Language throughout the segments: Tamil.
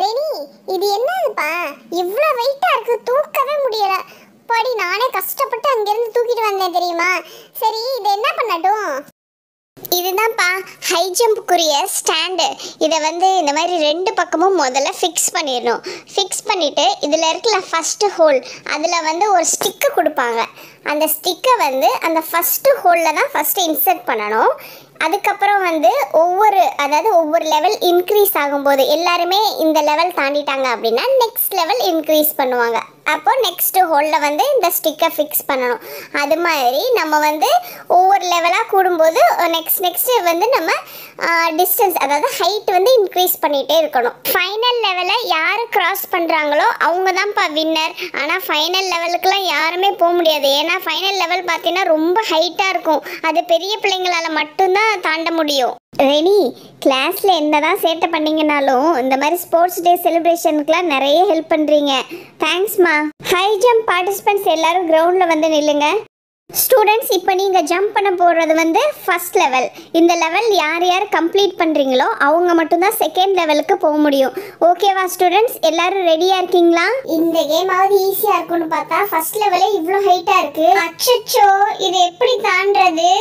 ரெனி இது என்னதுப்பா இவ்வளோ வெயிட்டா இருக்கு தூக்கவே முடியல படி நானே கஷ்டப்பட்டு அங்கிருந்து தூக்கிட்டு வந்தேன் தெரியுமா சரி இது என்ன பண்ணட்டும் இதுதான்ப்பா ஹை ஜம்ப்புக்குரிய ஸ்டாண்டு இதை வந்து இந்த மாதிரி ரெண்டு பக்கமும் முதல்ல ஃபிக்ஸ் பண்ணிடணும் ஃபிக்ஸ் பண்ணிவிட்டு இதில் இருக்கிற ஃபஸ்ட்டு ஹோல் அதில் வந்து ஒரு ஸ்டிக்கு கொடுப்பாங்க அந்த ஸ்டிக்கை வந்து அந்த ஃபஸ்ட்டு ஹோலில் தான் ஃபஸ்ட்டு இன்சர்ட் பண்ணணும் அதுக்கப்புறம் வந்து ஒவ்வொரு அதாவது ஒவ்வொரு லெவல் இன்க்ரீஸ் ஆகும்போது எல்லாருமே இந்த லெவல் தாண்டிட்டாங்க அப்படின்னா நெக்ஸ்ட் லெவல் இன்க்ரீஸ் பண்ணுவாங்க அப்போ நெக்ஸ்ட் ஹோலில் வந்து இந்த ஸ்டிக்கை ஃபிக்ஸ் பண்ணணும் அது மாதிரி நம்ம வந்து ஒவ்வொரு லெவலாக கூடும்போது நெக்ஸ்ட் நெக்ஸ்ட் வந்து நம்ம டிஸ்டன்ஸ் அதாவது ஹைட் வந்து இன்க்ரீஸ் பண்ணிகிட்டே இருக்கணும் ஃபைனல் லெவலை யார் கிராஸ் பண்ணுறாங்களோ அவங்க தான்ப்பா வின்னர் ஆனால் ஃபைனல் லெவலுக்குலாம் யாருமே போக முடியாது ஏன்னா ஃபைனல் லெவல் பார்த்தீங்கன்னா ரொம்ப ஹைட்டாக இருக்கும் அது பெரிய பிள்ளைங்களால மட்டும்தான் தாண்ட முடியும் ரெனி கிளாஸில் என்னதான் சேட்டை பண்ணீங்கனாலும் இந்த மாதிரி ஸ்போர்ட்ஸ் டே செலிப்ரேஷனுக்குலாம் நிறைய ஹெல்ப் பண்ணுறீங்க தேங்க்ஸ்மா ஹை ஜம்ப் பார்ட்டிசிபென்ட்ஸ் எல்லாரும் கிரவுண்டில் வந்து நில்லுங்க ஸ்டூடெண்ட்ஸ் இப்போ நீங்கள் ஜம்ப் பண்ண போகிறது வந்து ஃபர்ஸ்ட் லெவல் இந்த லெவல் யார் யார் கம்ப்ளீட் பண்ணுறீங்களோ அவங்க மட்டும்தான் செகண்ட் லெவலுக்கு போக முடியும் ஓகேவா ஸ்டூடெண்ட்ஸ் எல்லாரும் ரெடியாக இருக்கீங்களா இந்த கேமாவது ஈஸியாக இருக்கும்னு பார்த்தா ஃபர்ஸ்ட் லெவலே இவ்வளோ ஹைட்டாக இருக்கு அச்சச்சோ இது எப்படி தாண்டறது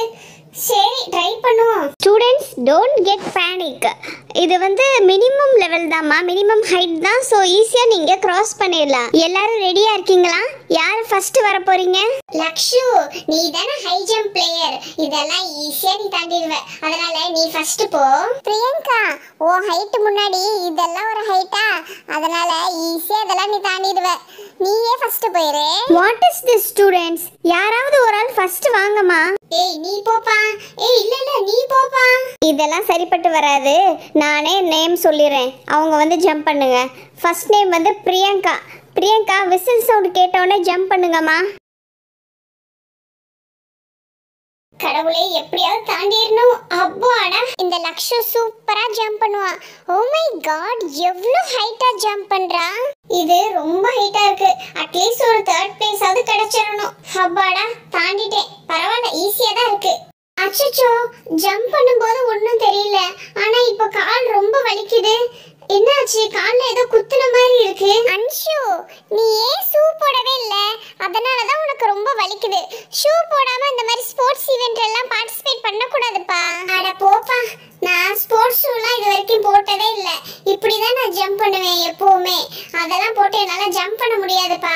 சரி ட்ரை பண்ணுவோம் ஸ்டூடெண்ட்ஸ் டோன்ட் கெட் பேனிக் இது வந்து மினிமம் லெவல் தான்மா மினிமம் ஹைட் தான் ஸோ ஈஸியாக நீங்கள் கிராஸ் பண்ணிடலாம் எல்லாரும் ரெடியாக இருக்கீங்களா யார் ஃபர்ஸ்ட் வர போறீங்க லக்ஷு நீ தானே ஹை ஜம்ப் பிளேயர் இதெல்லாம் ஈஸியா நீ தாண்டிடுவ அதனால நீ ஃபர்ஸ்ட் போ பிரியங்கா ஓ ஹைட் முன்னாடி இதெல்லாம் ஒரு ஹைட்டா அதனால ஈஸியா இதெல்லாம் நீ தாண்டிடுவ நீயே ஃபர்ஸ்ட் போயிரு வாட் இஸ் திஸ் ஸ்டூடெண்ட்ஸ் யாராவது ஒரு ஆள் ஃபர்ஸ்ட் வாங்கம்மா ஏய் நீ போப்பா ஏய் இல்ல இல்ல நீ போப்பா இதெல்லாம் சரிப்பட்டு வராது நானே நேம் சொல்லிடுறேன் அவங்க வந்து ஜம்ப் பண்ணுங்க ஃபர்ஸ்ட் நேம் வந்து பிரியங்கா பிரியங்கா விசில் சவுண்ட் கேட்டோடனே ஜம்ப் பண்ணுங்கம்மா கடவுளே எப்படியாவது தாண்டிடணும் அப்பாடா இந்த லக்ஷு சூப்பரா ஜம்ப் பண்ணுவான் ஓ மை காட் எவ்வளவு ஹைட்டா ஜம்ப் பண்றா இது ரொம்ப ஹைட்டா இருக்கு அட்லீஸ்ட் ஒரு தேர்ட் பிளேஸ் ஆவது கிடைச்சிடணும் அப்பாடா தாண்டிட்டேன் பரவாயில்ல ஈஸியா தான் இருக்கு அச்சச்சோ ஜம்ப் பண்ணும்போது ஒன்றும் தெரியல ஆனா இப்போ கால் ரொம்ப வலிக்குது என்னாச்சு கால்ல ஏதோ குத்துன மாதிரி இருக்கு அன்ஷு நீ ஏன் ஷூ போடவே இல்ல அதனால தான் உனக்கு ரொம்ப வலிக்குது ஷூ போடாம இந்த மாதிரி ஸ்போர்ட்ஸ் ஈவென்ட் எல்லாம் பார்ட்டிசிபேட் பண்ண கூடாதுப்பா அட போப்பா நான் ஸ்போர்ட்ஸ் ஷூலாம் இது வரைக்கும் போட்டதே இல்ல இப்படி தான் நான் ஜம்ப் பண்ணுவேன் எப்பவுமே அதெல்லாம் போட்டு என்னால ஜம்ப் பண்ண முடியாதுப்பா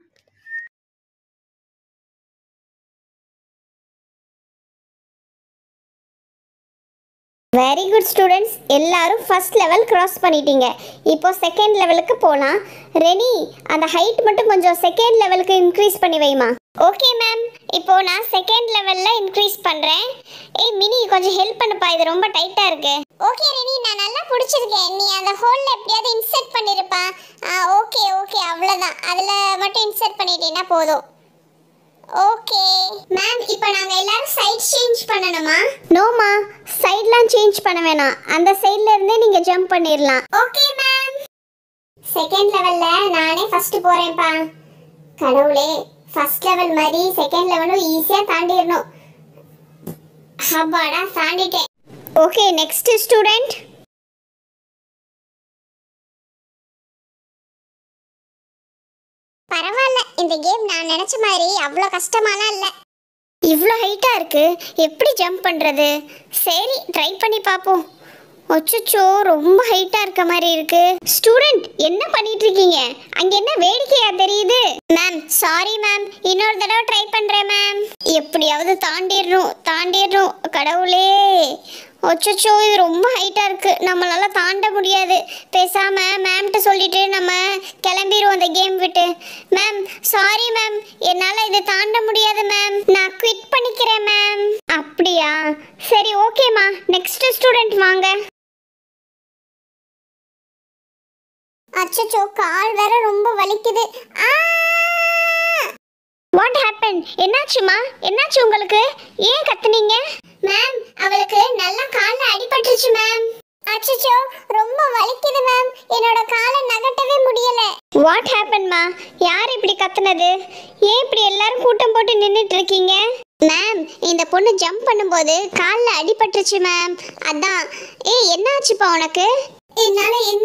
வெரி குட் ஸ்டூடெண்ட்ஸ் எல்லாரும் ஃபர்ஸ்ட் லெவல் கிராஸ் பண்ணிட்டீங்க இப்போ செகண்ட் லெவலுக்கு போகலாம் ரெனி அந்த ஹைட் மட்டும் கொஞ்சம் செகண்ட் லெவலுக்கு இன்க்ரீஸ் பண்ணி வைமா ஓகே மேம் இப்போ நான் செகண்ட் லெவலில் இன்க்ரீஸ் பண்ணுறேன் ஏய் மினி கொஞ்சம் ஹெல்ப் பண்ணுப்பா இது ரொம்ப டைட்டாக இருக்கு ஓகே ரெனி நான் நல்லா பிடிச்சிருக்கேன் நீ அந்த ஹோலில் எப்படியாவது இன்சர்ட் பண்ணிருப்பா ஓகே ஓகே அவ்வளோதான் அதில் மட்டும் இன்சர்ட் பண்ணிட்டீங்கன்னா போதும் ஓகே மேம் இப்போ நாங்க எல்லாரும் சைட் சேஞ்ச் பண்ணணுமா நோமா சைட்லாம் சேஞ்ச் பண்ண வேணாம் அந்த சைடுல இருந்தே நீங்க ஜம்ப் பண்ணிரலாம் ஓகே மேம் செகண்ட் லெவல்ல நானே ஃபர்ஸ்ட் போறேன்ப்பா கடவுளே ஃபர்ஸ்ட் லெவல் மாதிரி செகண்ட் லெவலும் ஈஸியா தாண்டிடணும் அப்பாடா தாண்டிட்டேன் ஓகே நெக்ஸ்ட் ஸ்டூடெண்ட் பரவாயில்ல இந்த கேம் நான் நினைச்ச மாதிரி அவ்வளோ கஷ்டமாலாம் இல்லை இவ்வளோ ஹைட்டாக இருக்கு எப்படி ஜம்ப் பண்ணுறது சரி ட்ரை பண்ணி பார்ப்போம் அச்சச்சோ ரொம்ப ஹைட்டாக இருக்க மாதிரி இருக்கு ஸ்டூடெண்ட் என்ன பண்ணிட்டு இருக்கீங்க அங்க என்ன வேடிக்கையா தெரியுது மேம் சாரி மேம் இன்னொரு தடவை ட்ரை பண்றேன் மேம் எப்படியாவது தாண்டிடணும் தாண்டிடணும் கடவுளே அச்சச்சோ இது ரொம்ப ஹைட்டா இருக்கு நம்மளால தாண்ட முடியாது பேசாம மேம்கிட்ட சொல்லிட்டு நம்ம கிளம்பிடுவோம் அந்த கேம் விட்டு மேம் சாரி மேம் என்னால இதை தாண்ட முடியாது மேம் நான் குவிட் பண்ணிக்கிறேன் மேம் அப்படியா சரி ஓகேம்மா நெக்ஸ்ட் ஸ்டூடெண்ட் வாங்க அச்சச்சோ கால் வேற ரொம்ப வலிக்குது வாட் ஹேப்பன் என்னாச்சுமா என்னாச்சு உங்களுக்கு ஏன் கத்துனீங்க மேம் அவளுக்கு நல்ல கால்ல அடிபட்டுச்சு மேம் அச்சச்சோ ரொம்ப வலிக்குது மேம் என்னோட காலை நகட்டவே முடியல வாட் ஹேப்பன்மா யார் இப்படி கத்துனது ஏன் இப்படி எல்லாரும் கூட்டம் போட்டு நின்னுட்டு இருக்கீங்க மேம் இந்த பொண்ணு ஜம்ப் பண்ணும்போது கால்ல அடிபட்டுச்சு மேம் அதான் ஏய் என்னாச்சுப்பா உனக்கு என்னால எந்திரிக்கவே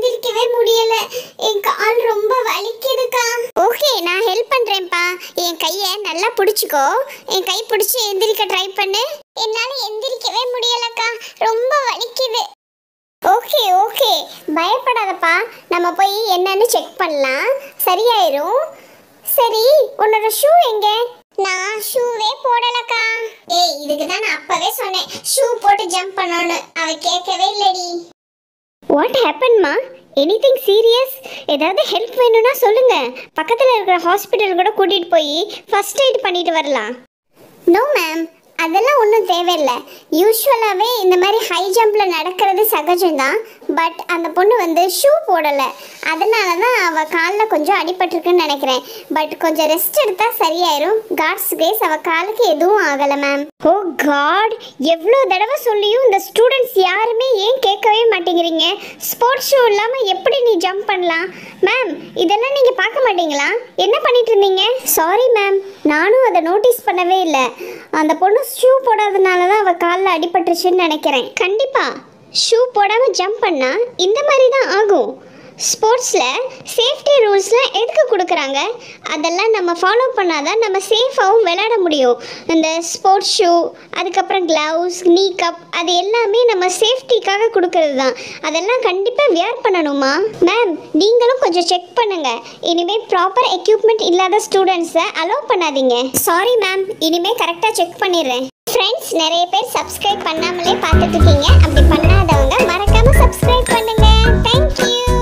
முடியல என் கால் ரொம்ப வலிக்குதுக்கா ஓகே நான் ஹெல்ப் பண்றேன்ப்பா என் கையை நல்லா பிடிச்சிக்கோ என் கை பிடிச்சி எந்திரிக்க ட்ரை பண்ணு என்னால எந்திரிக்கவே முடியலக்கா ரொம்ப வலிக்குது ஓகே ஓகே பயப்படாதப்பா நம்ம போய் என்னன்னு செக் பண்ணலாம் சரியாயிரும் சரி உன்னோட ஷூ எங்க நான் ஷூவே போடலக்கா ஏய் இதுக்கு தான் நான் அப்பவே சொன்னேன் ஷூ போட்டு ஜம்ப் பண்ணணும்னு அவ கேட்கவே இல்லடி வாட் ஹேப்பன்மா எனிதிங் சீரியஸ் ஏதாவது ஹெல்ப் வேணும்னா சொல்லுங்க பக்கத்தில் இருக்கிற ஹாஸ்பிட்டல் கூட கூட்டிகிட்டு போய் ஃபர்ஸ்ட் எய்ட் பண்ணிட்டு வரலாம் நோ மேம் அதெல்லாம் ஒன்றும் தேவையில்லை யூஸ்வலாகவே இந்த மாதிரி ஹை ஜம்பில் நடக்கிறது சகஜம்தான் பட் அந்த பொண்ணு வந்து ஷூ போடலை அதனால தான் அவள் காலில் கொஞ்சம் அடிபட்டிருக்குன்னு நினைக்கிறேன் பட் கொஞ்சம் ரெஸ்ட் எடுத்தால் சரியாயிரும் காட்ஸ் கிரேஸ் அவள் காலுக்கு எதுவும் ஆகலை மேம் ஓ காட் எவ்வளோ தடவை சொல்லியும் இந்த ஸ்டூடெண்ட்ஸ் யாருமே ஏன் கேட்கவே மாட்டேங்கிறீங்க ஸ்போர்ட்ஸ் ஷூ இல்லாமல் எப்படி நீ ஜம்ப் பண்ணலாம் மேம் இதெல்லாம் நீங்கள் பார்க்க மாட்டீங்களா என்ன பண்ணிட்டு இருந்தீங்க சாரி மேம் நானும் அதை நோட்டீஸ் பண்ணவே இல்லை அந்த பொண்ணு ஷூ போடாதனால தான் அவள் காலில் அடிபட்டுருச்சுன்னு நினைக்கிறேன் கண்டிப்பாக ஷூ போடாமல் ஜம்ப் பண்ணால் இந்த மாதிரி தான் ஆகும் ஸ்போர்ட்ஸில் சேஃப்டி ரூல்ஸ்லாம் எதுக்கு கொடுக்குறாங்க அதெல்லாம் நம்ம ஃபாலோ பண்ணாதான் நம்ம சேஃபாகவும் விளையாட முடியும் இந்த ஸ்போர்ட்ஸ் ஷூ அதுக்கப்புறம் க்ளவுஸ் நீ கப் அது எல்லாமே நம்ம சேஃப்டிக்காக கொடுக்கறது தான் அதெல்லாம் கண்டிப்பாக வியர் பண்ணணுமா மேம் நீங்களும் கொஞ்சம் செக் பண்ணுங்க இனிமேல் ப்ராப்பர் எக்யூப்மெண்ட் இல்லாத ஸ்டூடெண்ட்ஸை அலோவ் பண்ணாதீங்க சாரி மேம் இனிமேல் கரெக்டாக செக் பண்ணிடுறேன் ஃப்ரெண்ட்ஸ் நிறைய பேர் சப்ஸ்கிரைப் பண்ணாமலே பார்த்துட்டு இருக்கீங்க அப்படி பண்ணாதவங்க மறக்காம சப்ஸ்கிரைப் பண்ணுங்க தேங்க்யூ